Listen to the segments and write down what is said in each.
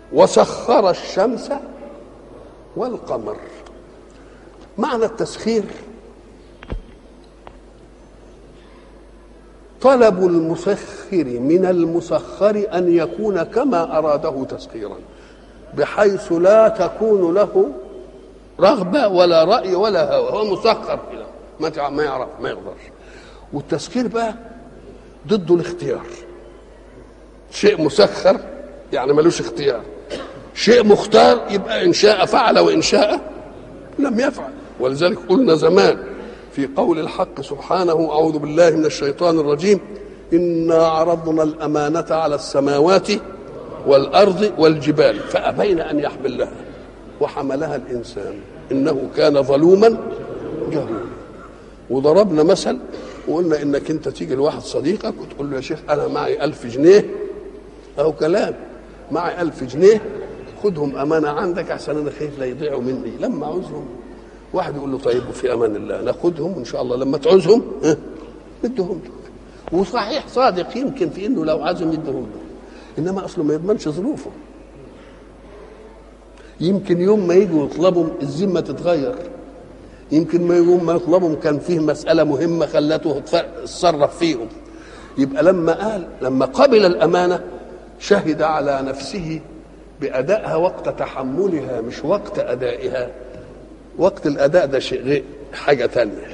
وسخر الشمس والقمر معنى التسخير طلب المسخر من المسخر ان يكون كما اراده تسخيرا بحيث لا تكون له رغبه ولا راي ولا هوى هو مسخر كده ما تع- ما يعرف ما يقدرش والتسخير بقى ضده الاختيار شيء مسخر يعني ملوش اختيار شيء مختار يبقى ان شاء فعل وان شاء لم يفعل ولذلك قلنا زمان في قول الحق سبحانه اعوذ بالله من الشيطان الرجيم انا عرضنا الامانه على السماوات والارض والجبال فابين ان يحملنها وحملها الانسان انه كان ظلوما جهولا وضربنا مثل وقلنا انك انت تيجي لواحد صديقك وتقول له يا شيخ انا معي ألف جنيه او كلام معي ألف جنيه خدهم امانه عندك عشان انا خايف لا يضيعوا مني لما عاوزهم واحد يقول له طيب وفي امان الله ناخدهم وان شاء الله لما تعوزهم ها، ندهم لك وصحيح صادق يمكن في انه لو عايزهم يدهم له انما اصله ما يضمنش ظروفه يمكن يوم ما يجوا يطلبوا الذمه تتغير يمكن ما يوم ما يطلبهم كان فيه مساله مهمه خلته يتصرف فيهم يبقى لما قال لما قبل الامانه شهد على نفسه بادائها وقت تحملها مش وقت ادائها وقت الاداء ده شيء غير حاجه تانية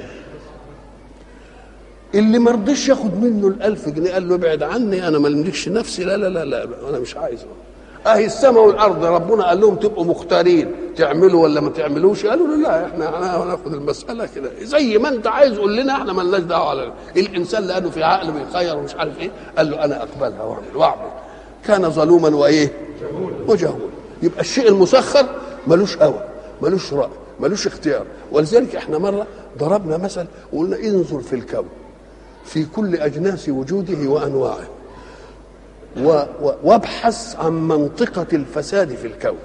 اللي ما رضيش ياخد منه الألف جنيه قال له ابعد عني انا ما املكش نفسي لا لا لا لا انا مش عايزه اهي السماء والارض ربنا قال لهم تبقوا مختارين تعملوا ولا ما تعملوش قالوا له لا احنا هناخد المساله كده زي ما انت عايز قول لنا احنا مالناش دعوه على الانسان لانه في عقل بيخير ومش عارف ايه قال له انا اقبلها واعمل واعمل كان ظلوما وايه وجهولا يبقى الشيء المسخر ملوش هوى ملوش راي ملوش اختيار ولذلك احنا مره ضربنا مثل وقلنا انظر في الكون في كل اجناس وجوده وانواعه و- و- وابحث عن منطقه الفساد في الكون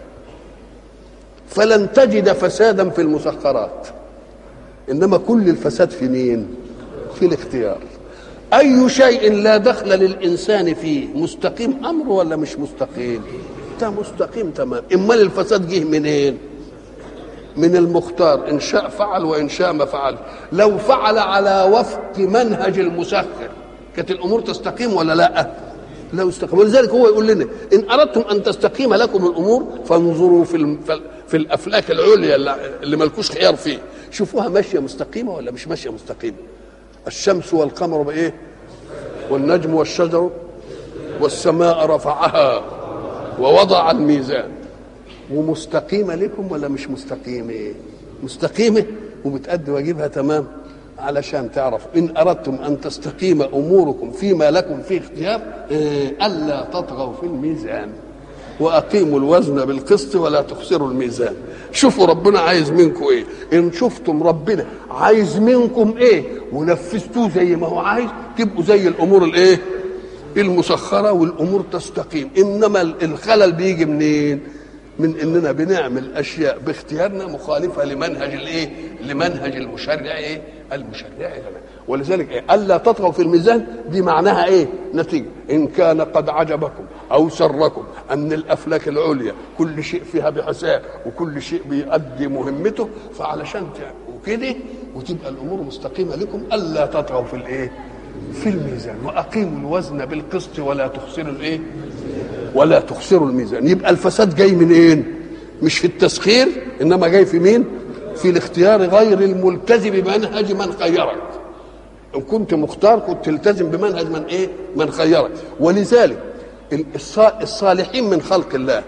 فلن تجد فسادا في المسخرات انما كل الفساد في مين في الاختيار اي شيء لا دخل للانسان فيه مستقيم امره ولا مش مستقيم ده مستقيم تمام امال الفساد جه منين من المختار ان شاء فعل وان شاء ما فعل لو فعل على وفق منهج المسخر كانت الامور تستقيم ولا لا لو استقيم ولذلك هو يقول لنا ان اردتم ان تستقيم لكم الامور فانظروا في الم- في- في الافلاك العليا اللي- اللي ملكوش خيار فيه شوفوها ماشيه مستقيمه ولا مش ماشيه مستقيمه الشمس والقمر بايه والنجم والشجر والسماء رفعها ووضع الميزان ومستقيمه لكم ولا مش مستقيمه مستقيمه وبتأدي واجبها تمام علشان تعرفوا ان اردتم ان تستقيم اموركم فيما لكم فيه اختيار إيه، الا تطغوا في الميزان واقيموا الوزن بالقسط ولا تخسروا الميزان شوفوا ربنا عايز منكم ايه ان شفتم ربنا عايز منكم ايه ونفذتوه زي ما هو عايز تبقوا زي الامور الايه المسخره والامور تستقيم انما الخلل بيجي منين من اننا بنعمل اشياء باختيارنا مخالفه لمنهج الايه لمنهج المشرع ايه المشرع لنا ولذلك إيه؟ الا تطغوا في الميزان دي معناها ايه نتيجه ان كان قد عجبكم او سركم ان الافلاك العليا كل شيء فيها بحساب وكل شيء بيؤدي مهمته فعلشان تعملوا كده وتبقى الامور مستقيمه لكم الا تطغوا في الايه في الميزان واقيموا الوزن بالقسط ولا تخسروا الايه ولا تخسروا الميزان يبقى الفساد جاي منين مش في التسخير انما جاي في مين في الاختيار غير الملتزم بمنهج من خيرك ان كنت مختار كنت تلتزم بمنهج من ايه من خيرك ولذلك الص- الصالحين من خلق الله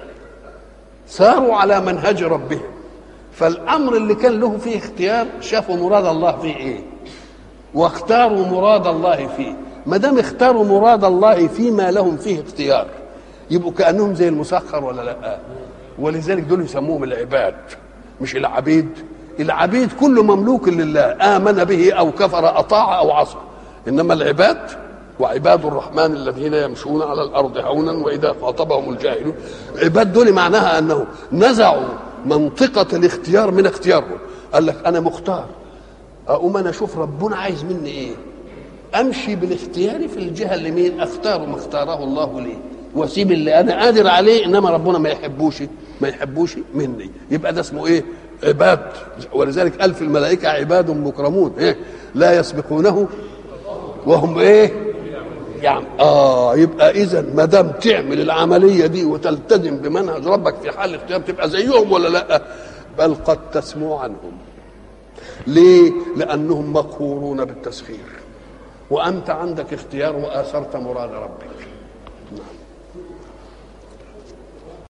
ساروا على منهج ربهم فالامر اللي كان له فيه اختيار شافوا مراد الله فيه ايه واختاروا مراد الله فيه ما دام اختاروا مراد الله فيما لهم فيه اختيار يبقوا كانهم زي المسخر ولا لا ولذلك دول يسموهم العباد مش العبيد العبيد كله مملوك لله امن به او كفر اطاع او عصى انما العباد وعباد الرحمن الذين يمشون على الارض هونا واذا خاطبهم الجاهلون عباد دول معناها انه نزعوا منطقه الاختيار من اختيارهم قال لك انا مختار اقوم انا اشوف ربنا عايز مني ايه امشي بالاختيار في الجهه اللي مين اختار ما اختاره الله لي واسيب اللي انا قادر عليه انما ربنا ما يحبوش ما يحبوش مني يبقى ده اسمه ايه عباد ولذلك الف الملائكه عباد مكرمون إيه؟ لا يسبقونه وهم ايه يعني اه يبقى اذا ما دام تعمل العمليه دي وتلتزم بمنهج ربك في حال الاختيار تبقى زيهم ولا لا بل قد تسمو عنهم ليه لانهم مقهورون بالتسخير وانت عندك اختيار واثرت مراد ربك نعم